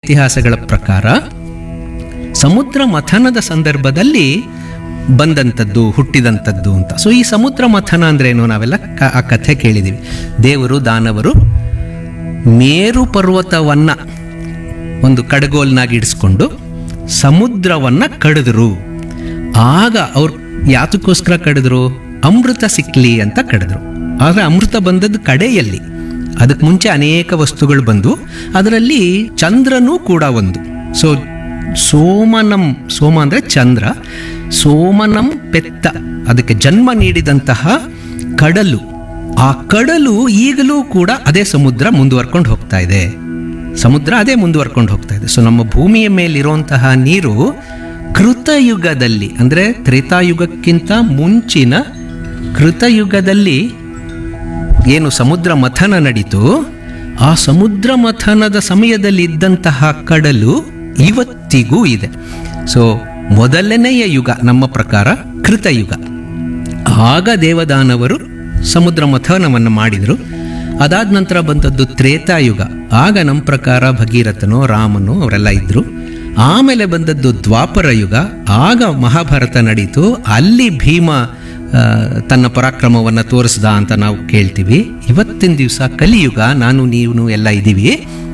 ಇತಿಹಾಸಗಳ ಪ್ರಕಾರ ಸಮುದ್ರ ಮಥನದ ಸಂದರ್ಭದಲ್ಲಿ ಬಂದಂಥದ್ದು ಹುಟ್ಟಿದಂಥದ್ದು ಅಂತ ಸೊ ಈ ಸಮುದ್ರ ಮಥನ ಅಂದ್ರೆ ಏನು ನಾವೆಲ್ಲ ಕ- ಆ ಕಥೆ ಕೇಳಿದ್ದೀವಿ ದೇವರು ದಾನವರು ಮೇರು ಪರ್ವತವನ್ನ ಒಂದು ಕಡಗೋಲ್ನಾಗಿ ಇಡಿಸ್ಕೊಂಡು ಸಮುದ್ರವನ್ನ ಕಡಿದ್ರು ಆಗ ಅವ್ರು ಯಾತಕ್ಕೋಸ್ಕರ ಕಡಿದ್ರು ಅಮೃತ ಸಿಕ್ಲಿ ಅಂತ ಕಡಿದ್ರು ಆದರೆ ಅಮೃತ ಬಂದದ್ದು ಕಡೆಯಲ್ಲಿ ಅದಕ್ಕೆ ಮುಂಚೆ ಅನೇಕ ವಸ್ತುಗಳು ಬಂದು ಅದರಲ್ಲಿ ಚಂದ್ರನೂ ಕೂಡ ಒಂದು ಸೊ ಸೋಮನಂ ಸೋಮ ಅಂದರೆ ಚಂದ್ರ ಸೋಮನಂ ಪೆತ್ತ ಅದಕ್ಕೆ ಜನ್ಮ ನೀಡಿದಂತಹ ಕಡಲು ಆ ಕಡಲು ಈಗಲೂ ಕೂಡ ಅದೇ ಸಮುದ್ರ ಮುಂದುವರ್ಕೊಂಡು ಹೋಗ್ತಾ ಇದೆ ಸಮುದ್ರ ಅದೇ ಮುಂದುವರ್ಕೊಂಡು ಹೋಗ್ತಾ ಇದೆ ಸೊ ನಮ್ಮ ಭೂಮಿಯ ಮೇಲಿರುವಂತಹ ನೀರು ಕೃತಯುಗದಲ್ಲಿ ಅಂದರೆ ತ್ರೇತಾಯುಗಕ್ಕಿಂತ ಮುಂಚಿನ ಕೃತಯುಗದಲ್ಲಿ ಏನು ಸಮುದ್ರ ಮಥನ ನಡೀತು ಆ ಸಮುದ್ರ ಮಥನದ ಸಮಯದಲ್ಲಿ ಇದ್ದಂತಹ ಕಡಲು ಇವತ್ತಿಗೂ ಇದೆ ಸೊ ಮೊದಲನೆಯ ಯುಗ ನಮ್ಮ ಪ್ರಕಾರ ಕೃತಯುಗ ಆಗ ದೇವದಾನವರು ಸಮುದ್ರ ಮಥನವನ್ನು ಮಾಡಿದರು ಅದಾದ ನಂತರ ಬಂದದ್ದು ತ್ರೇತಾಯುಗ ಆಗ ನಮ್ಮ ಪ್ರಕಾರ ಭಗೀರಥನು ರಾಮನು ಅವರೆಲ್ಲ ಇದ್ದರು ಆಮೇಲೆ ಬಂದದ್ದು ದ್ವಾಪರ ಯುಗ ಆಗ ಮಹಾಭಾರತ ನಡೀತು ಅಲ್ಲಿ ಭೀಮ ಆ, ತನ್ನ ಪರಾಕ್ರಮವನ್ನು ತೋರಿಸ್ದ ಅಂತ ನಾವು ಕೇಳ್ತೀವಿ ಇವತ್ತಿನ ದಿವಸ ಕಲಿಯುಗ ನಾನು ನೀವು ಎಲ್ಲ ಇದ್ದೀವಿ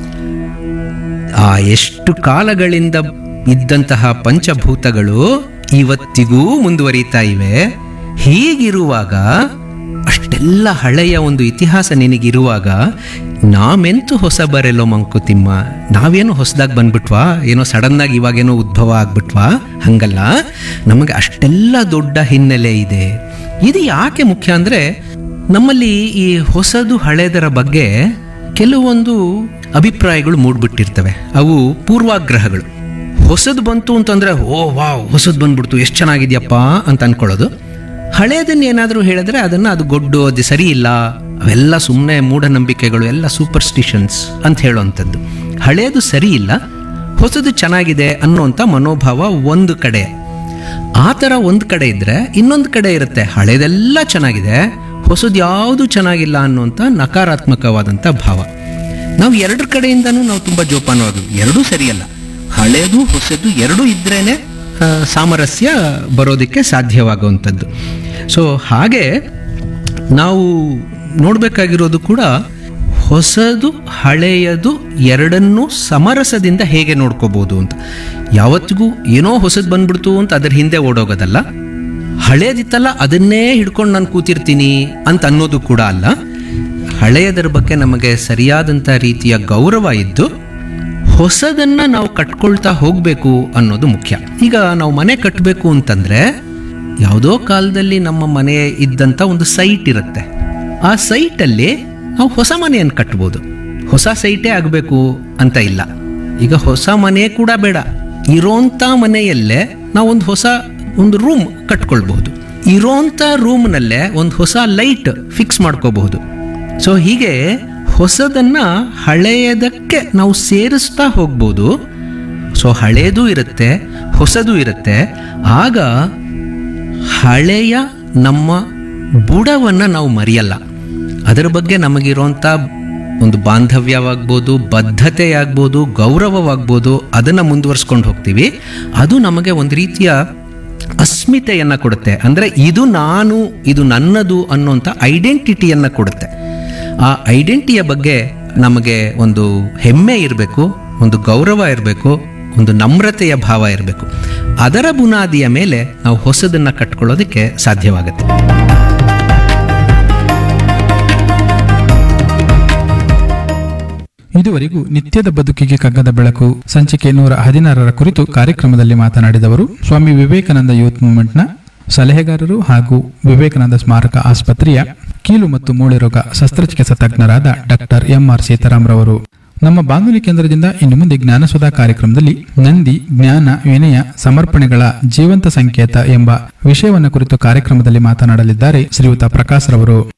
ಆ ಎಷ್ಟು ಕಾಲಗಳಿಂದ ಇದ್ದಂತಹ ಪಂಚಭೂತಗಳು ಇವತ್ತಿಗೂ ಮುಂದುವರಿತಾ ಇವೆ ಹೀಗಿರುವಾಗ ಅಷ್ಟೆಲ್ಲ ಹಳೆಯ ಒಂದು ಇತಿಹಾಸ ನಿನಗಿರುವಾಗ ನಾವೆಂತೂ ಹೊಸ ಬರೆಲ್ಲೋ ಮಂಕುತಿಮ್ಮ ನಾವೇನೋ ಹೊಸದಾಗಿ ಬಂದ್ಬಿಟ್ವಾ ಏನೋ ಸಡನ್ನಾಗಿ ಇವಾಗೇನೋ ಉದ್ಭವ ಆಗ್ಬಿಟ್ವಾ ಹಂಗಲ್ಲ ನಮಗೆ ಅಷ್ಟೆಲ್ಲ ದೊಡ್ಡ ಹಿನ್ನೆಲೆ ಇದೆ ಇದು ಯಾಕೆ ಮುಖ್ಯ ಅಂದರೆ ನಮ್ಮಲ್ಲಿ ಈ ಹೊಸದು ಹಳೆದರ ಬಗ್ಗೆ ಕೆಲವೊಂದು ಅಭಿಪ್ರಾಯಗಳು ಮೂಡ್ಬಿಟ್ಟಿರ್ತವೆ ಅವು ಪೂರ್ವಾಗ್ರಹಗಳು ಹೊಸದು ಬಂತು ಅಂತಂದ್ರೆ ಓ ವಾವ್ ಹೊಸದು ಬಂದ್ಬಿಡ್ತು ಎಷ್ಟು ಚೆನ್ನಾಗಿದ್ಯಪ್ಪ ಅಂತ ಅನ್ಕೊಳ್ಳೋದು ಹಳೇದನ್ನ ಏನಾದರೂ ಹೇಳಿದ್ರೆ ಅದನ್ನು ಅದು ಗೊಡ್ಡು ಅದು ಸರಿ ಇಲ್ಲ ಅವೆಲ್ಲ ಸುಮ್ಮನೆ ಮೂಢನಂಬಿಕೆಗಳು ಎಲ್ಲ ಸೂಪರ್ಸ್ಟಿಷನ್ಸ್ ಅಂತ ಹೇಳುವಂಥದ್ದು ಹಳೇದು ಸರಿ ಇಲ್ಲ ಹೊಸದು ಚೆನ್ನಾಗಿದೆ ಅನ್ನುವಂಥ ಮನೋಭಾವ ಒಂದು ಕಡೆ ಆ ಥರ ಒಂದು ಕಡೆ ಇದ್ದರೆ ಇನ್ನೊಂದು ಕಡೆ ಇರುತ್ತೆ ಹಳೇದೆಲ್ಲ ಚೆನ್ನಾಗಿದೆ ಹೊಸದು ಯಾವುದು ಚೆನ್ನಾಗಿಲ್ಲ ಅನ್ನುವಂಥ ನಕಾರಾತ್ಮಕವಾದಂಥ ಭಾವ ನಾವು ಎರಡರ ಕಡೆಯಿಂದನೂ ನಾವು ತುಂಬ ಜೋಪಾನವಾದ ಎರಡೂ ಸರಿಯಲ್ಲ ಹಳೇದು ಹೊಸದು ಎರಡೂ ಇದ್ರೇನೆ ಆ, ಸಾಮರಸ್ಯ ಬರೋದಕ್ಕೆ ಸಾಧ್ಯವಾಗುವಂಥದ್ದು ಸೊ ಹಾಗೆ ನಾವು ನೋಡಬೇಕಾಗಿರೋದು ಕೂಡ ಹೊಸದು ಹಳೆಯದು ಎರಡನ್ನೂ ಸಮರಸದಿಂದ ಹೇಗೆ ನೋಡ್ಕೋಬೋದು ಅಂತ ಯಾವತ್ತಿಗೂ ಏನೋ ಹೊಸದು ಬಂದ್ಬಿಡ್ತು ಅಂತ ಅದರ ಹಿಂದೆ ಓಡೋಗೋದಲ್ಲ ಹಳೇದಿತ್ತಲ್ಲ ಅದನ್ನೇ ಹಿಡ್ಕೊಂಡು ನಾನು ಕೂತಿರ್ತೀನಿ ಅಂತ ಅನ್ನೋದು ಕೂಡ ಅಲ್ಲ ಹಳೆಯದರ ಬಗ್ಗೆ ನಮಗೆ ಸರಿಯಾದಂಥ ರೀತಿಯ ಗೌರವ ಇದ್ದು ಹೊಸದನ್ನ ನಾವು ಕಟ್ಕೊಳ್ತಾ ಹೋಗಬೇಕು ಅನ್ನೋದು ಮುಖ್ಯ ಈಗ ನಾವು ಮನೆ ಕಟ್ಟಬೇಕು ಅಂತಂದ್ರೆ ಯಾವುದೋ ಕಾಲದಲ್ಲಿ ನಮ್ಮ ಮನೆ ಇದ್ದಂಥ ಒಂದು ಸೈಟ್ ಇರುತ್ತೆ ಆ ಸೈಟಲ್ಲಿ ನಾವು ಹೊಸ ಮನೆಯನ್ನು ಕಟ್ಬೋದು ಹೊಸ ಸೈಟೇ ಆಗಬೇಕು ಅಂತ ಇಲ್ಲ ಈಗ ಹೊಸ ಮನೆ ಕೂಡ ಬೇಡ ಇರೋಂಥ ಮನೆಯಲ್ಲೇ ನಾವು ಒಂದು ಹೊಸ ಒಂದು ರೂಮ್ ಕಟ್ಕೊಳ್ಬಹುದು ಇರೋಂಥ ರೂಮ್ನಲ್ಲೇ ಒಂದು ಹೊಸ ಲೈಟ್ ಫಿಕ್ಸ್ ಮಾಡ್ಕೋಬಹುದು ಸೊ ಹೀಗೆ ಹೊಸದನ್ನ ಹಳೆಯದಕ್ಕೆ ನಾವು ಸೇರಿಸ್ತಾ ಹೋಗ್ಬೋದು ಸೊ ಹಳೇದು ಇರುತ್ತೆ ಹೊಸದು ಇರುತ್ತೆ ಆಗ ಹಳೆಯ ನಮ್ಮ ಬುಡವನ್ನು ನಾವು ಮರೆಯಲ್ಲ ಅದರ ಬಗ್ಗೆ ನಮಗಿರುವಂಥ ಒಂದು ಬಾಂಧವ್ಯವಾಗ್ಬೋದು ಬದ್ಧತೆಯಾಗ್ಬೋದು ಗೌರವವಾಗ್ಬೋದು ಅದನ್ನು ಮುಂದುವರ್ಸ್ಕೊಂಡು ಹೋಗ್ತೀವಿ ಅದು ನಮಗೆ ಒಂದು ರೀತಿಯ ಅಸ್ಮಿತೆಯನ್ನು ಕೊಡುತ್ತೆ ಅಂದರೆ ಇದು ನಾನು ಇದು ನನ್ನದು ಅನ್ನೋಂಥ ಐಡೆಂಟಿಟಿಯನ್ನು ಕೊಡುತ್ತೆ ಆ ಐಡೆಂಟಿಟಿಯ ಬಗ್ಗೆ ನಮಗೆ ಒಂದು ಹೆಮ್ಮೆ ಇರಬೇಕು ಒಂದು ಗೌರವ ಇರಬೇಕು ಒಂದು ನಮ್ರತೆಯ ಭಾವ ಇರಬೇಕು ಅದರ ಬುನಾದಿಯ ಮೇಲೆ ನಾವು ಹೊಸದನ್ನು ಕಟ್ಕೊಳ್ಳೋದಕ್ಕೆ ಸಾಧ್ಯವಾಗುತ್ತೆ ಇದುವರೆಗೂ ನಿತ್ಯದ ಬದುಕಿಗೆ ಕಗ್ಗದ ಬೆಳಕು ಸಂಚಿಕೆ ನೂರ ಹದಿನಾರರ ಕುರಿತು ಕಾರ್ಯಕ್ರಮದಲ್ಲಿ ಮಾತನಾಡಿದವರು ಸ್ವಾಮಿ ವಿವೇಕಾನಂದ ಯೂತ್ ಮೂವ್ಮೆಂಟ್ನ ಸಲಹೆಗಾರರು ಹಾಗೂ ವಿವೇಕಾನಂದ ಸ್ಮಾರಕ ಆಸ್ಪತ್ರೆಯ ಕೀಲು ಮತ್ತು ಮೂಳೆ ರೋಗ ಶಸ್ತ್ರಚಿಕಿತ್ಸಾ ತಜ್ಞರಾದ ಡಾಕ್ಟರ್ ಎಂಆರ್ ಸೀತಾರಾಮ್ರವರು ನಮ್ಮ ಬಾನುಲಿ ಕೇಂದ್ರದಿಂದ ಇನ್ನು ಮುಂದೆ ಜ್ಞಾನಸುಧಾ ಕಾರ್ಯಕ್ರಮದಲ್ಲಿ ನಂದಿ ಜ್ಞಾನ ವಿನಯ ಸಮರ್ಪಣೆಗಳ ಜೀವಂತ ಸಂಕೇತ ಎಂಬ ವಿಷಯವನ್ನು ಕುರಿತು ಕಾರ್ಯಕ್ರಮದಲ್ಲಿ ಮಾತನಾಡಲಿದ್ದಾರೆ ಶ್ರೀಯುತ ಪ್ರಕಾಶ್ ರವರು